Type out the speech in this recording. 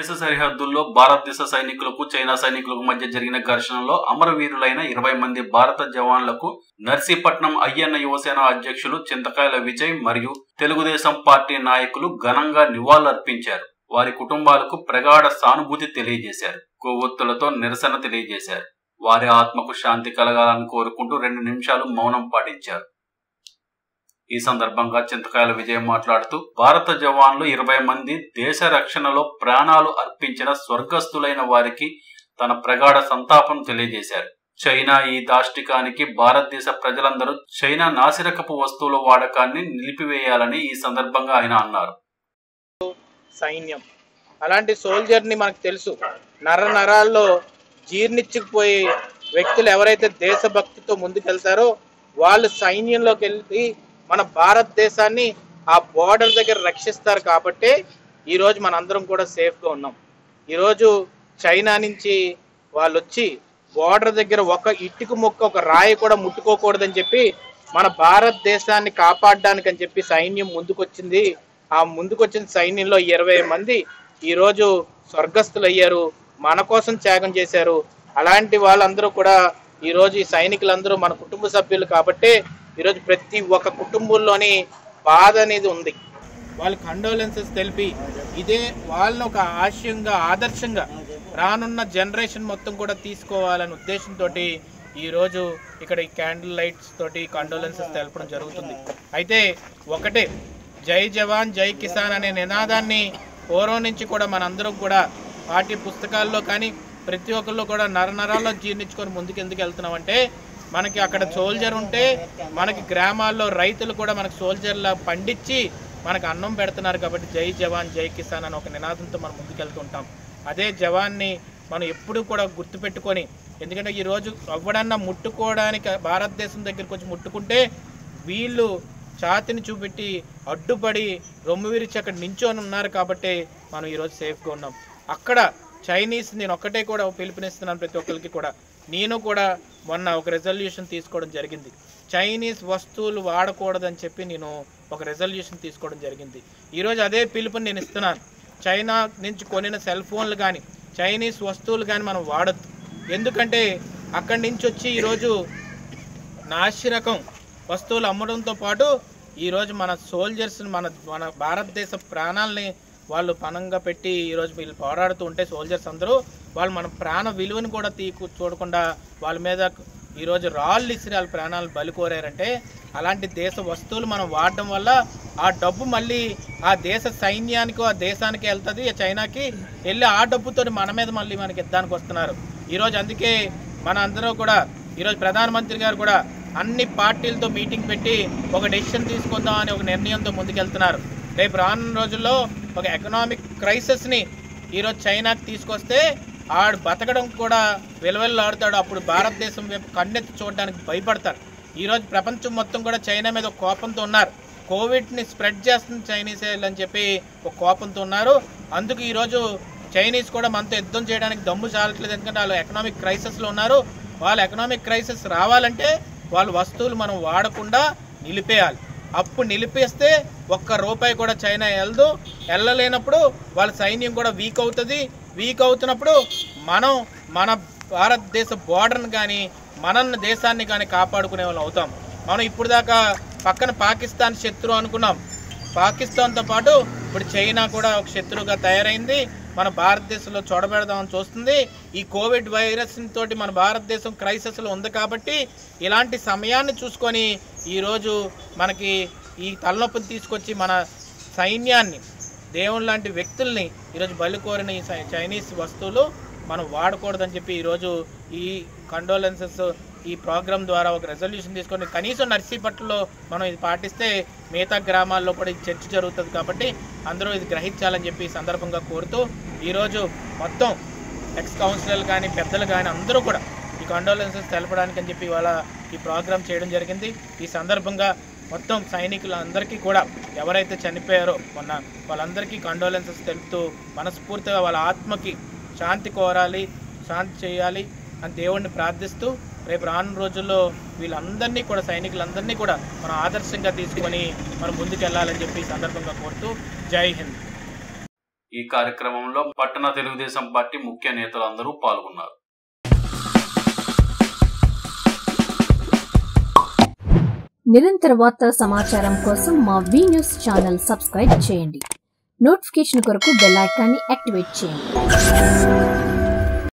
దేశ సరిహద్దుల్లో భారతదేశ సైనికులకు చైనా సైనికులకు మధ్య జరిగిన ఘర్షణలో అమరవీరులైన ఇరవై మంది భారత జవాన్లకు నర్సీపట్నం అయ్యన్న యువసేన అధ్యక్షులు చింతకాయల విజయ్ మరియు తెలుగుదేశం పార్టీ నాయకులు ఘనంగా నివాళులర్పించారు వారి కుటుంబాలకు ప్రగాఢ సానుభూతి తెలియజేశారు కొవ్వొత్తులతో నిరసన తెలియజేశారు వారి ఆత్మకు శాంతి కలగాలని కోరుకుంటూ రెండు నిమిషాలు మౌనం పాటించారు ఈ సందర్భంగా చింతకాయల విజయం మాట్లాడుతూ భారత జవాన్లు ఇరవై మంది దేశ రక్షణలో ప్రాణాలు అర్పించిన స్వర్గస్థులైన వారికి తన ప్రగాఢ సంతాపం తెలియజేశారు చైనా ఈ దాష్టికానికి భారతదేశ ప్రజలందరూ చైనా నాసిరకపు వస్తువుల వాడకాన్ని నిలిపివేయాలని ఈ సందర్భంగా ఆయన అన్నారు సైన్యం అలాంటి సోల్జర్ని మనకు తెలుసు నర నరాల్లో జీర్ణించుకుపోయే వ్యక్తులు ఎవరైతే దేశభక్తితో ముందుకెళ్తారో వాళ్ళు సైన్యంలోకి వెళ్ళి మన భారతదేశాన్ని ఆ బోర్డర్ దగ్గర రక్షిస్తారు కాబట్టే ఈరోజు మనందరం కూడా సేఫ్గా ఉన్నాం ఈరోజు చైనా నుంచి వాళ్ళు వచ్చి బోర్డర్ దగ్గర ఒక ఇటుక ముక్క ఒక రాయి కూడా ముట్టుకోకూడదని చెప్పి మన భారతదేశాన్ని కాపాడడానికి అని చెప్పి సైన్యం ముందుకొచ్చింది ఆ ముందుకొచ్చిన సైన్యంలో ఇరవై మంది ఈరోజు స్వర్గస్థులు అయ్యారు మన కోసం త్యాగం చేశారు అలాంటి వాళ్ళందరూ కూడా ఈరోజు ఈ సైనికులందరూ మన కుటుంబ సభ్యులు కాబట్టి ఈరోజు ప్రతి ఒక్క కుటుంబంలోని బాధ అనేది ఉంది వాళ్ళు కండోలెన్సెస్ తెలిపి ఇదే వాళ్ళని ఒక ఆశయంగా ఆదర్శంగా రానున్న జనరేషన్ మొత్తం కూడా తీసుకోవాలనే ఉద్దేశంతో ఈరోజు ఇక్కడ ఈ క్యాండిల్ లైట్స్ తోటి కండోలెన్సెస్ తెలపడం జరుగుతుంది అయితే ఒకటే జై జవాన్ జై కిసాన్ అనే నినాదాన్ని పూర్వం నుంచి కూడా మనందరం కూడా పాఠ్య పుస్తకాల్లో కానీ ప్రతి ఒక్కళ్ళు కూడా నరనరాల్లో జీర్ణించుకొని ముందుకు ఎందుకు వెళ్తున్నామంటే మనకి అక్కడ సోల్జర్ ఉంటే మనకి గ్రామాల్లో రైతులు కూడా మనకు సోల్జర్లా పండించి మనకు అన్నం పెడుతున్నారు కాబట్టి జై జవాన్ జై కిసాన్ అని ఒక నినాదంతో మనం ముందుకెళ్తుంటాం అదే జవాన్ని మనం ఎప్పుడూ కూడా గుర్తుపెట్టుకొని ఎందుకంటే ఈరోజు ఎవడన్నా ముట్టుకోవడానికి భారతదేశం దగ్గరికి వచ్చి ముట్టుకుంటే వీళ్ళు ఛాతిని చూపెట్టి అడ్డుపడి రొమ్ము విరిచి అక్కడ నించొని ఉన్నారు కాబట్టి మనం ఈరోజు సేఫ్గా ఉన్నాం అక్కడ చైనీస్ నేను ఒక్కటే కూడా పిలుపునిస్తున్నాను ప్రతి ఒక్కరికి కూడా నేను కూడా మొన్న ఒక రెజల్యూషన్ తీసుకోవడం జరిగింది చైనీస్ వస్తువులు వాడకూడదని చెప్పి నేను ఒక రెజల్యూషన్ తీసుకోవడం జరిగింది ఈరోజు అదే పిలుపుని నేను ఇస్తున్నాను చైనా నుంచి కొనిన సెల్ ఫోన్లు కానీ చైనీస్ వస్తువులు కానీ మనం వాడద్దు ఎందుకంటే అక్కడి నుంచి వచ్చి ఈరోజు నాసిరకం వస్తువులు అమ్మడంతో పాటు ఈరోజు మన సోల్జర్స్ మన మన భారతదేశ ప్రాణాలని వాళ్ళు పణంగా పెట్టి ఈరోజు వీళ్ళు పోరాడుతూ ఉంటే సోల్జర్స్ అందరూ వాళ్ళు మన ప్రాణ విలువను కూడా తీకు చూడకుండా వాళ్ళ మీద ఈరోజు రాళ్ళు ఇసిరి వాళ్ళ ప్రాణాలు బలి కోరారంటే అలాంటి దేశ వస్తువులు మనం వాడడం వల్ల ఆ డబ్బు మళ్ళీ ఆ దేశ సైన్యానికి ఆ దేశానికి వెళ్తుంది చైనాకి వెళ్ళి ఆ డబ్బుతో మన మీద మళ్ళీ మనకి యుద్ధానికి వస్తున్నారు ఈరోజు అందుకే మన అందరూ కూడా ఈరోజు ప్రధానమంత్రి గారు కూడా అన్ని పార్టీలతో మీటింగ్ పెట్టి ఒక డెసిషన్ తీసుకుందాం అని ఒక నిర్ణయంతో ముందుకెళ్తున్నారు రేపు రానున్న రోజుల్లో ఒక ఎకనామిక్ క్రైసిస్ని ఈరోజు చైనాకి తీసుకొస్తే ఆడు బతకడం కూడా విలువెల్లాడుతాడు అప్పుడు భారతదేశం వైపు కన్నెత్తి చూడడానికి భయపడతారు ఈరోజు ప్రపంచం మొత్తం కూడా చైనా మీద ఒక కోపంతో ఉన్నారు కోవిడ్ని స్ప్రెడ్ చేస్తుంది చైనీస్ అని చెప్పి ఒక కోపంతో ఉన్నారు అందుకు ఈరోజు చైనీస్ కూడా మనతో యుద్ధం చేయడానికి దమ్ము చాలట్లేదు ఎందుకంటే వాళ్ళు ఎకనామిక్ క్రైసిస్లో ఉన్నారు వాళ్ళ ఎకనామిక్ క్రైసిస్ రావాలంటే వాళ్ళ వస్తువులు మనం వాడకుండా నిలిపేయాలి అప్పుడు నిలిపేస్తే ఒక్క రూపాయి కూడా చైనా వెళ్ళదు వెళ్ళలేనప్పుడు వాళ్ళ సైన్యం కూడా వీక్ అవుతుంది వీక్ అవుతున్నప్పుడు మనం మన భారతదేశ బోర్డర్ని కానీ మన దేశాన్ని కానీ కాపాడుకునే వాళ్ళం అవుతాం మనం ఇప్పుడు దాకా పక్కన పాకిస్తాన్ శత్రువు అనుకున్నాం పాకిస్తాన్తో పాటు ఇప్పుడు చైనా కూడా ఒక శత్రువుగా తయారైంది మన భారతదేశంలో చూడబెడదామని చూస్తుంది ఈ కోవిడ్ వైరస్ తోటి మన భారతదేశం క్రైసిస్లో ఉంది కాబట్టి ఇలాంటి సమయాన్ని చూసుకొని ఈరోజు మనకి ఈ తలనొప్పిని తీసుకొచ్చి మన సైన్యాన్ని దేవుని లాంటి వ్యక్తుల్ని ఈరోజు బలి కోరిన ఈ చై- చైనీస్ వస్తువులు మనం వాడకూడదని చెప్పి ఈరోజు ఈ కండోలెన్సెస్ ఈ ప్రోగ్రామ్ ద్వారా ఒక రెజల్యూషన్ తీసుకొని కనీసం నర్సీపట్నంలో మనం ఇది పాటిస్తే మిగతా గ్రామాల్లో కూడా ఇది చర్చ జరుగుతుంది కాబట్టి అందరూ ఇది గ్రహించాలని చెప్పి ఈ సందర్భంగా కోరుతూ ఈరోజు మొత్తం ఎక్స్ కౌన్సిలర్లు కానీ పెద్దలు కానీ అందరూ కూడా ఈ కండోలెన్సెస్ తెలపడానికి అని చెప్పి ఇవాళ ఈ ప్రోగ్రామ్ చేయడం జరిగింది ఈ సందర్భంగా మొత్తం సైనికులందరికీ కూడా ఎవరైతే చనిపోయారో మొన్న వాళ్ళందరికీ కండోలెన్సెస్ తెలుపుతూ మనస్ఫూర్తిగా వాళ్ళ ఆత్మకి శాంతి కోరాలి శాంతి చేయాలి అని దేవుణ్ణి ప్రార్థిస్తూ రేపు రానున్న రోజుల్లో వీళ్ళందరినీ కూడా సైనికులందరినీ కూడా మనం ఆదర్శంగా తీసుకొని మనం ముందుకెళ్ళాలని చెప్పి ఈ సందర్భంగా కోరుతూ జై హింద్ ఈ కార్యక్రమంలో పట్టణ తెలుగుదేశం పార్టీ ముఖ్య నేతలందరూ పాల్గొన్నారు నిరంతర వార్తా సమాచారం కోసం మా వి న్యూస్ ఛానల్ సబ్స్క్రైబ్ చేయండి నోటిఫికేషన్ కొరకు బెల్ ఐకాన్ని యాక్టివేట్ చేయండి